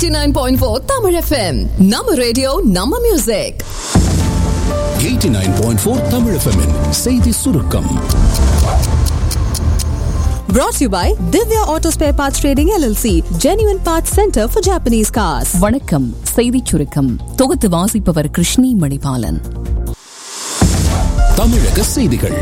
89.4 Tamil FM. நம்ம radio நம்ம music 89.4 Tamil FM -இன் செய்தி சுருக்கம் brought to you by Divya Auto Spare Parts Trading LLC, Genuine Parts Center for Japanese cars. வணக்கம் செய்திச் சுருக்கம் தொகுத்து வாசிப்பவர் கிருஷ்ணி மணிபாலன் தமிழக செய்திகள்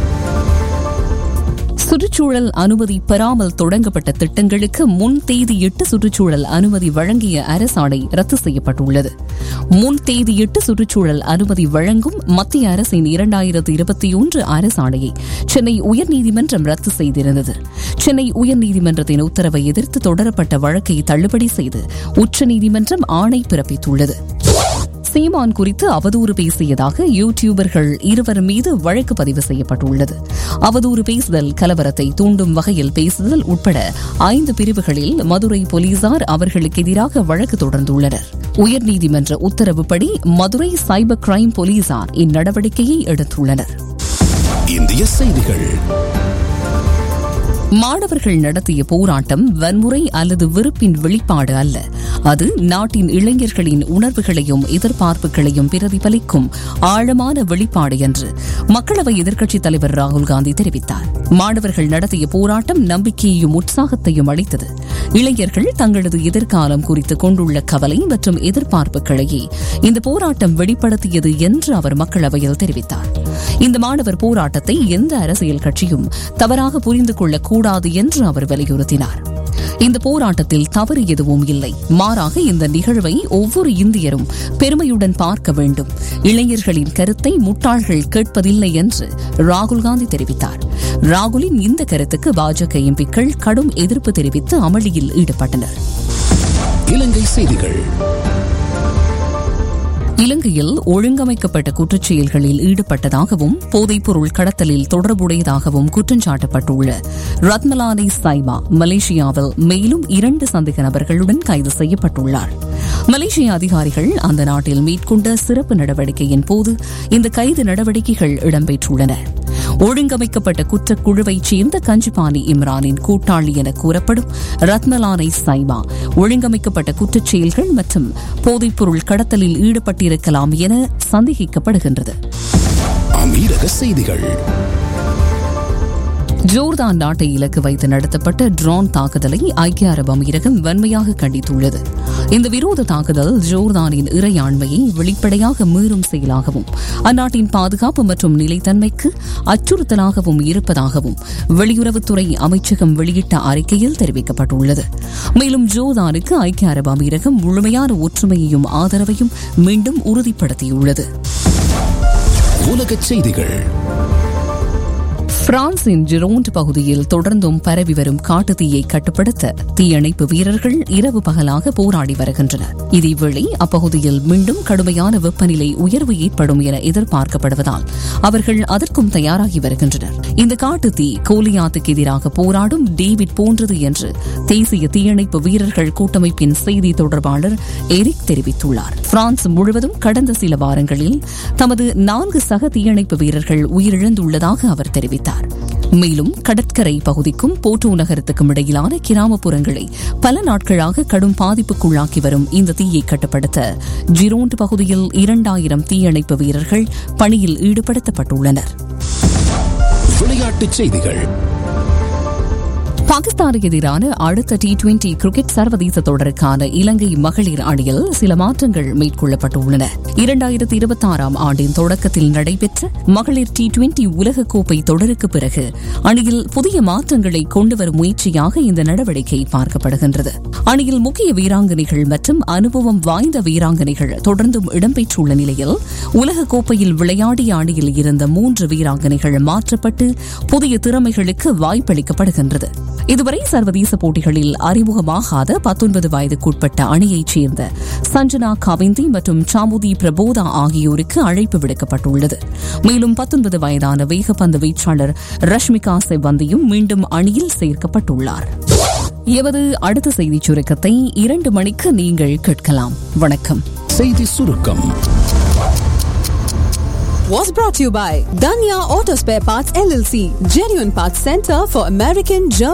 சுற்றுச்சூழல் அனுமதி பெறாமல் தொடங்கப்பட்ட திட்டங்களுக்கு முன் தேதியிட்டு சுற்றுச்சூழல் அனுமதி வழங்கிய அரசாணை ரத்து செய்யப்பட்டுள்ளது முன் தேதியிட்டு சுற்றுச்சூழல் அனுமதி வழங்கும் மத்திய அரசின் இரண்டாயிரத்து இருபத்தி ஒன்று அரசாணையை சென்னை உயர்நீதிமன்றம் ரத்து செய்திருந்தது சென்னை உயர்நீதிமன்றத்தின் உத்தரவை எதிர்த்து தொடரப்பட்ட வழக்கை தள்ளுபடி செய்து உச்சநீதிமன்றம் ஆணை பிறப்பித்துள்ளது சீமான் குறித்து அவதூறு பேசியதாக யூ டியூபர்கள் இருவர் மீது வழக்கு பதிவு செய்யப்பட்டுள்ளது அவதூறு பேசுதல் கலவரத்தை தூண்டும் வகையில் பேசுதல் உட்பட ஐந்து பிரிவுகளில் மதுரை போலீசார் அவர்களுக்கு எதிராக வழக்கு தொடர்ந்துள்ளனர் உயர்நீதிமன்ற உத்தரவுப்படி மதுரை சைபர் கிரைம் போலீசார் இந்நடவடிக்கையை எடுத்துள்ளனர் இந்திய செய்திகள் மாணவர்கள் நடத்திய போராட்டம் வன்முறை அல்லது வெறுப்பின் வெளிப்பாடு அல்ல அது நாட்டின் இளைஞர்களின் உணர்வுகளையும் எதிர்பார்ப்புகளையும் பிரதிபலிக்கும் ஆழமான வெளிப்பாடு என்று மக்களவை எதிர்க்கட்சித் தலைவர் ராகுல் காந்தி தெரிவித்தார் மாணவர்கள் நடத்திய போராட்டம் நம்பிக்கையையும் உற்சாகத்தையும் அளித்தது இளைஞர்கள் தங்களது எதிர்காலம் குறித்து கொண்டுள்ள கவலை மற்றும் எதிர்பார்ப்புகளையே இந்த போராட்டம் வெளிப்படுத்தியது என்று அவர் மக்களவையில் தெரிவித்தார் இந்த மாணவர் போராட்டத்தை எந்த அரசியல் கட்சியும் தவறாக புரிந்து கொள்ளக்கூடாது என்று அவர் வலியுறுத்தினார் இந்த போராட்டத்தில் தவறு எதுவும் இல்லை மாறாக இந்த நிகழ்வை ஒவ்வொரு இந்தியரும் பெருமையுடன் பார்க்க வேண்டும் இளைஞர்களின் கருத்தை முட்டாள்கள் கேட்பதில்லை என்று ராகுல் காந்தி தெரிவித்தார் ராகுலின் இந்த கருத்துக்கு பாஜக எம்பிக்கள் கடும் எதிர்ப்பு தெரிவித்து அமளியில் ஈடுபட்டனர் இலங்கை செய்திகள் இலங்கையில் ஒழுங்கமைக்கப்பட்ட குற்றச்செயல்களில் ஈடுபட்டதாகவும் போதைப்பொருள் கடத்தலில் தொடர்புடையதாகவும் குற்றஞ்சாட்டப்பட்டுள்ள ரத்மலானை சைமா மலேசியாவில் மேலும் இரண்டு சந்தேக நபர்களுடன் கைது செய்யப்பட்டுள்ளார் மலேசிய அதிகாரிகள் அந்த நாட்டில் மேற்கொண்ட சிறப்பு நடவடிக்கையின் போது இந்த கைது நடவடிக்கைகள் இடம்பெற்றுள்ளன ஒழுங்கமைக்கப்பட்ட குற்றக்குழுவைச் சேர்ந்த கஞ்சிபானி இம்ரானின் கூட்டாளி என கூறப்படும் ரத்மலானை சைமா ஒழுங்கமைக்கப்பட்ட குற்றச் செயல்கள் மற்றும் போதைப்பொருள் கடத்தலில் ஈடுபட்டிருக்கலாம் என சந்தேகிக்கப்படுகின்றது அமீரக செய்திகள் ஜோர்தான் நாட்டை இலக்கு வைத்து நடத்தப்பட்ட ட்ரோன் தாக்குதலை ஐக்கிய அரபு அமீரகம் வன்மையாக கண்டித்துள்ளது இந்த விரோத தாக்குதல் ஜோர்தானின் இறையாண்மையை வெளிப்படையாக மீறும் செயலாகவும் அந்நாட்டின் பாதுகாப்பு மற்றும் நிலைத்தன்மைக்கு அச்சுறுத்தலாகவும் இருப்பதாகவும் வெளியுறவுத்துறை அமைச்சகம் வெளியிட்ட அறிக்கையில் தெரிவிக்கப்பட்டுள்ளது மேலும் ஜோர்தானுக்கு ஐக்கிய அரபு அமீரகம் முழுமையான ஒற்றுமையையும் ஆதரவையும் மீண்டும் உறுதிப்படுத்தியுள்ளது உலகச் செய்திகள் பிரான்சின் ஜிரோண்ட் பகுதியில் தொடர்ந்தும் பரவி வரும் காட்டுத்தீயை கட்டுப்படுத்த தீயணைப்பு வீரர்கள் இரவு பகலாக போராடி வருகின்றனர் இதேவேளை அப்பகுதியில் மீண்டும் கடுமையான வெப்பநிலை உயர்வு ஏற்படும் என எதிர்பார்க்கப்படுவதால் அவர்கள் அதற்கும் தயாராகி வருகின்றனர் இந்த காட்டுத்தீ கோலியாத்துக்கு எதிராக போராடும் டேவிட் போன்றது என்று தேசிய தீயணைப்பு வீரர்கள் கூட்டமைப்பின் செய்தி தொடர்பாளர் எரிக் தெரிவித்துள்ளார் பிரான்ஸ் முழுவதும் கடந்த சில வாரங்களில் தமது நான்கு சக தீயணைப்பு வீரர்கள் உயிரிழந்துள்ளதாக அவர் தெரிவித்தார் மேலும் கடற்கரை பகுதிக்கும் போட்டோ நகரத்துக்கும் இடையிலான கிராமப்புறங்களை பல நாட்களாக கடும் பாதிப்புக்குள்ளாக்கி வரும் இந்த தீயை கட்டுப்படுத்த ஜிரோண்ட் பகுதியில் இரண்டாயிரம் தீயணைப்பு வீரர்கள் பணியில் ஈடுபடுத்தப்பட்டுள்ளனர் விளையாட்டுச் செய்திகள் பாகிஸ்தானுக்கு எதிரான அடுத்த டி டுவெண்டி கிரிக்கெட் சர்வதேச தொடருக்கான இலங்கை மகளிர் அணியில் சில மாற்றங்கள் மேற்கொள்ளப்பட்டுள்ளன இரண்டாயிரத்தி இருபத்தி ஆறாம் ஆண்டின் தொடக்கத்தில் நடைபெற்ற மகளிர் டி டுவெண்டி உலகக்கோப்பை தொடருக்கு பிறகு அணியில் புதிய மாற்றங்களை கொண்டுவரும் முயற்சியாக இந்த நடவடிக்கை பார்க்கப்படுகின்றது அணியில் முக்கிய வீராங்கனைகள் மற்றும் அனுபவம் வாய்ந்த வீராங்கனைகள் தொடர்ந்தும் இடம்பெற்றுள்ள நிலையில் உலகக்கோப்பையில் விளையாடிய அணியில் இருந்த மூன்று வீராங்கனைகள் மாற்றப்பட்டு புதிய திறமைகளுக்கு வாய்ப்பளிக்கப்படுகின்றது இதுவரை சர்வதேச போட்டிகளில் அறிமுகமாகாத பத்தொன்பது வயதுக்குட்பட்ட அணியைச் சேர்ந்த சஞ்சனா கவிந்தி மற்றும் சாமுதி பிரபோதா ஆகியோருக்கு அழைப்பு விடுக்கப்பட்டுள்ளது மேலும் பத்தொன்பது வயதான வேகப்பந்து வீச்சாளர் ரஷ்மிகா செவ்வந்தியும் மீண்டும் அணியில் சேர்க்கப்பட்டுள்ளார் எமது அடுத்த செய்திச் சுருக்கத்தை இரண்டு மணிக்கு நீங்கள் கேட்கலாம் வணக்கம் செய்தி சுருக்கம் Was brought to you by Danya Auto Spare Parts LLC, Genuine Parts Center for American, German,